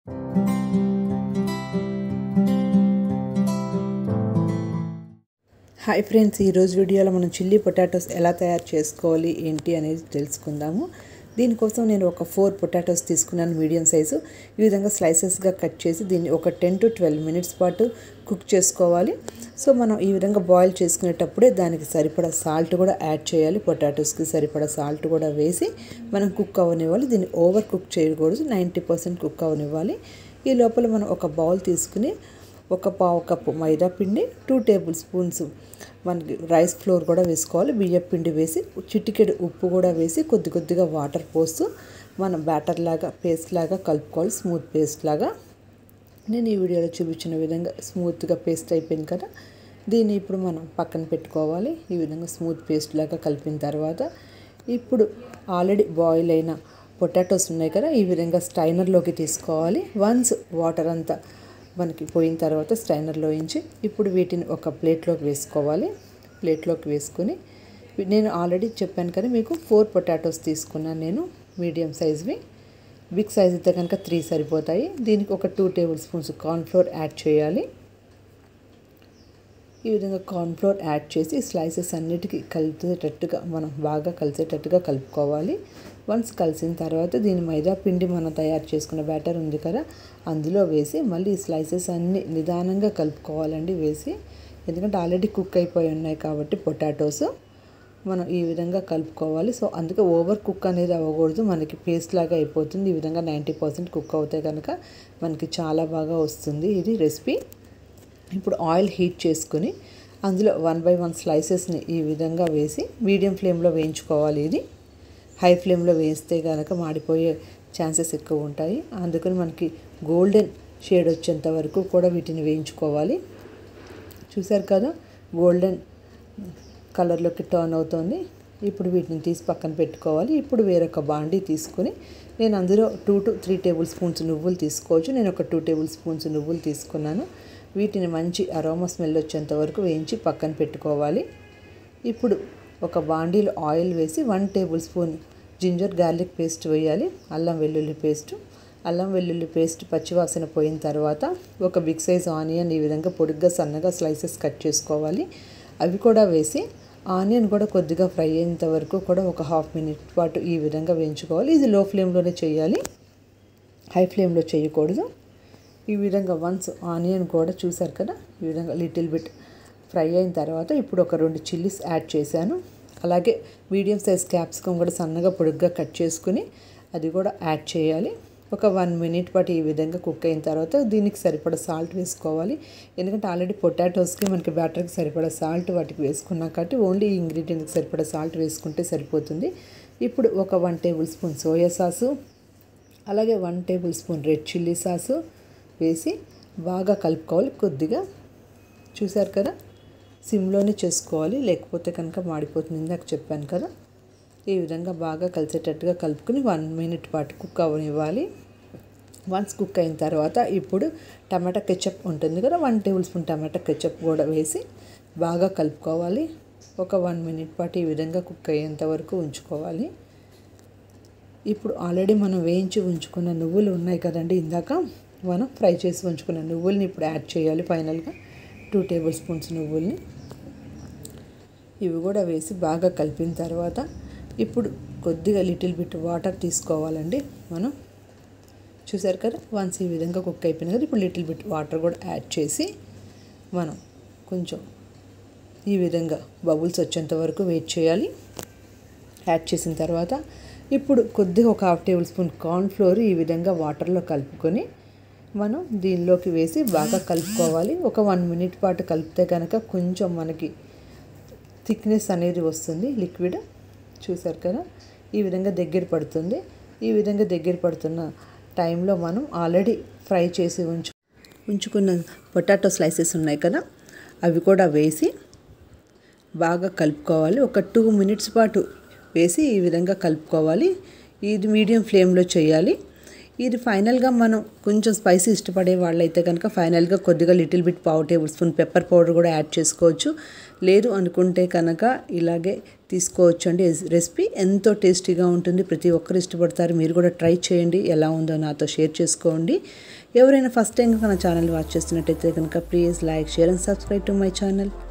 hi friends ఈరోజు వీడియోలో మనం చిల్లీ పొటాటోస్ ఎలా తయారు చేసుకోవాలి ఏంటి అనేది తెలుసుకుందాము దీనికోసం నేను ఒక ఫోర్ పొటాటోస్ తీసుకున్నాను మీడియం సైజు ఈ విధంగా స్లైసెస్గా కట్ చేసి దీన్ని ఒక టెన్ టు ట్వెల్వ్ మినిట్స్ పాటు కుక్ చేసుకోవాలి సో మనం ఈ విధంగా బాయిల్ చేసుకునేటప్పుడే దానికి సరిపడా సాల్ట్ కూడా యాడ్ చేయాలి పొటాటోస్కి సరిపడా సాల్ట్ కూడా వేసి మనం కుక్ అవనివ్వాలి దీన్ని ఓవర్ కుక్ చేయకూడదు నైంటీ పర్సెంట్ కుక్ అవనివ్వాలి ఈ లోపల మనం ఒక బౌల్ తీసుకుని ఒక పావు కప్పు మైదా పిండి టూ టేబుల్ స్పూన్స్ మనకి రైస్ ఫ్లోర్ కూడా వేసుకోవాలి బియ్యం పిండి వేసి చిటికెడు ఉప్పు కూడా వేసి కొద్ది కొద్దిగా వాటర్ పోస్తూ మనం బ్యాటర్ లాగా పేస్ట్ లాగా కలుపుకోవాలి స్మూత్ పేస్ట్ లాగా నేను ఈ వీడియోలో చూపించిన విధంగా స్మూత్గా పేస్ట్ అయిపోయింది కదా దీన్ని ఇప్పుడు మనం పక్కన పెట్టుకోవాలి ఈ విధంగా స్మూత్ పేస్ట్ లాగా కలిపిన తర్వాత ఇప్పుడు ఆల్రెడీ బాయిల్ అయిన పొటాటోస్ ఉన్నాయి కదా ఈ విధంగా స్టైనర్లోకి తీసుకోవాలి వన్స్ వాటర్ అంతా మనకి పోయిన తర్వాత స్టైనర్లో ఇంచి ఇప్పుడు వీటిని ఒక ప్లేట్లోకి వేసుకోవాలి ప్లేట్లోకి వేసుకొని నేను ఆల్రెడీ చెప్పాను కదా మీకు ఫోర్ పొటాటోస్ తీసుకున్నాను నేను మీడియం సైజ్వి బిగ్ సైజ్ అయితే కనుక త్రీ సరిపోతాయి దీనికి ఒక two tablespoons cornflour add చేయాలి ఈ విధంగా కార్న్ఫ్లోర్ యాడ్ చేసి స్లైసెస్ అన్నిటికీ కలిసేటట్టుగా మనం బాగా కలిసేటట్టుగా కలుపుకోవాలి వన్స్ కలిసిన తర్వాత దీని మైదా పిండి మనం తయారు చేసుకున్న బ్యాటర్ ఉంది కదా అందులో వేసి మళ్ళీ స్లైసెస్ అన్నీ నిదానంగా కలుపుకోవాలండి వేసి ఎందుకంటే ఆల్రెడీ కుక్ అయిపోయి ఉన్నాయి కాబట్టి పొటాటోస్ మనం ఈ విధంగా కలుపుకోవాలి సో అందుకే ఓవర్ కుక్ అనేది అవ్వకూడదు మనకి పేస్ట్ లాగా అయిపోతుంది ఈ విధంగా నైంటీ పర్సెంట్ కుక్ అవుతాయి కనుక మనకి చాలా బాగా వస్తుంది ఇది రెసిపీ ఇప్పుడు ఆయిల్ హీట్ చేసుకుని అందులో వన్ బై వన్ స్లైసెస్ని ఈ విధంగా వేసి మీడియం ఫ్లేమ్లో వేయించుకోవాలి ఇది హై ఫ్లేమ్లో వేస్తే కనుక మాడిపోయే ఛాన్సెస్ ఎక్కువ ఉంటాయి అందుకని మనకి గోల్డెన్ షేడ్ వచ్చేంత వరకు కూడా వీటిని వేయించుకోవాలి చూసారు కదా గోల్డెన్ కలర్లోకి టర్న్ అవుతుంది ఇప్పుడు వీటిని తీసి పక్కన పెట్టుకోవాలి ఇప్పుడు వేరొక బాండీ తీసుకొని నేను అందులో two to three tablespoons నువ్వులు తీసుకోవచ్చు నేను ఒక టూ టేబుల్ స్పూన్స్ నువ్వులు తీసుకున్నాను వీటిని మంచి అరోమా స్మెల్ వచ్చేంత వరకు వేయించి పక్కన పెట్టుకోవాలి ఇప్పుడు ఒక బాండీలో ఆయిల్ వేసి one tablespoon ginger garlic paste వేయాలి అల్లం వెల్లుల్లి పేస్ట్ అల్లం వెల్లుల్లి పేస్ట్ పచ్చివాసన పోయిన తర్వాత ఒక బిగ్ సైజ్ ఆనియన్ ఈ విధంగా పొడుగ్గా సన్నగా స్లైసెస్ కట్ చేసుకోవాలి అవి కూడా వేసి ఆనియన్ కూడా కొద్దిగా ఫ్రై అయ్యేంత వరకు కూడా ఒక హాఫ్ మినిట్ పాటు ఈ విధంగా వేయించుకోవాలి ఇది లో ఫ్లేమ్లోనే చేయాలి హై ఫ్లేమ్లో చేయకూడదు ఈ విధంగా వన్స్ ఆనియన్ కూడా చూసారు కదా ఈ విధంగా లిటిల్ బిట్ ఫ్రై అయిన తర్వాత ఇప్పుడు ఒక రెండు చిల్లీస్ యాడ్ చేశాను అలాగే మీడియం సైజ్ క్యాప్సికమ్ కూడా సన్నగా పొడుగ్గా కట్ చేసుకుని అది కూడా యాడ్ చేయాలి ఒక వన్ మినిట్ పాటు ఈ విధంగా కుక్ అయిన తర్వాత దీనికి సరిపడా సాల్ట్ వేసుకోవాలి ఎందుకంటే ఆల్రెడీ పొటాటోస్కి మనకి బ్యాటర్కి సరిపడా సాల్ట్ వాటికి వేసుకున్నాం కాబట్టి ఓన్లీ ఈ ఇంగ్రీడియంట్కి సరిపడా సాల్ట్ వేసుకుంటే సరిపోతుంది ఇప్పుడు ఒక one tablespoon soya sauce అలాగే one tablespoon red chilli sauce వేసి బాగా కలుపుకోవాలి కొద్దిగా చూసారు కదా సిమ్లోనే చేసుకోవాలి లేకపోతే కనుక మాడిపోతుంది ఇందాక చెప్పాను కదా ఈ విధంగా బాగా కలిసేటట్టుగా కలుపుకొని వన్ మినిట్ పాటు కుక్ అవ్వనివ్వాలి వన్స్ కుక్ అయిన తర్వాత ఇప్పుడు టమాటా కెచప్ ఉంటుంది కదా one tablespoon tomato ketchup కూడా వేసి బాగా కలుపుకోవాలి ఒక వన్ మినిట్ పాటు ఈ విధంగా కుక్ అయ్యేంత వరకు ఉంచుకోవాలి ఇప్పుడు ఆల్రెడీ మనం వేయించి ఉంచుకున్న నువ్వులు ఉన్నాయి కదండి ఇందాక మనం ఫ్రై చేసి ఉంచుకున్న నువ్వుల్ని ఇప్పుడు యాడ్ చేయాలి ఫైనల్గా టూ టేబుల్ స్పూన్స్ నువ్వుల్ని ఇవి కూడా వేసి బాగా కలిపిన తర్వాత ఇప్పుడు కొద్దిగా లిటిల్ బిట్ వాటర్ తీసుకోవాలండి మనం చూసారు కదా వన్స్ ఈ విధంగా కుక్ అయిపోయింది కదా ఇప్పుడు లిటిల్ బిట్ వాటర్ కూడా యాడ్ చేసి మనం కొంచెం ఈ విధంగా బబుల్స్ వచ్చేంత వరకు వెయిట్ చేయాలి యాడ్ చేసిన తర్వాత ఇప్పుడు కొద్దిగా ఒక half tablespoon corn flour ఈ విధంగా వాటర్లో కలుపుకొని మనం దీనిలోకి వేసి బాగా కలుపుకోవాలి ఒక వన్ మినిట్ పాటు కలిపితే కనుక కొంచెం మనకి థిక్నెస్ అనేది వస్తుంది లిక్విడ్ చూసారు కదా ఈ విధంగా దగ్గర పడుతుంది ఈ విధంగా దగ్గర పడుతున్న టైంలో మనం ఆల్రెడీ ఫ్రై చేసి ఉంచు ఉంచుకున్న పొటాటో స్లైసెస్ ఉన్నాయి కదా అవి కూడా వేసి బాగా కలుపుకోవాలి ఒక టూ మినిట్స్ పాటు వేసి ఈ విధంగా కలుపుకోవాలి ఇది మీడియం ఫ్లేమ్లో చేయాలి ఇది ఫైనల్గా మనం కొంచెం స్పైసీ ఇష్టపడే వాళ్ళైతే కనుక ఫైనల్గా కొద్దిగా లిటిల్ బిట్ పావు టేబుల్ స్పూన్ పెప్పర్ పౌడర్ కూడా యాడ్ చేసుకోవచ్చు లేదు అనుకుంటే కనుక ఇలాగే తీసుకోవచ్చు అండి రెసిపీ ఎంతో టేస్టీగా ఉంటుంది ప్రతి ఒక్కరు ఇష్టపడతారు మీరు కూడా ట్రై చేయండి ఎలా ఉందో నాతో షేర్ చేసుకోండి ఎవరైనా ఫస్ట్ టైం కనుక నా ఛానల్ వాచ్ చేస్తున్నట్టయితే కనుక please like share and subscribe to my channel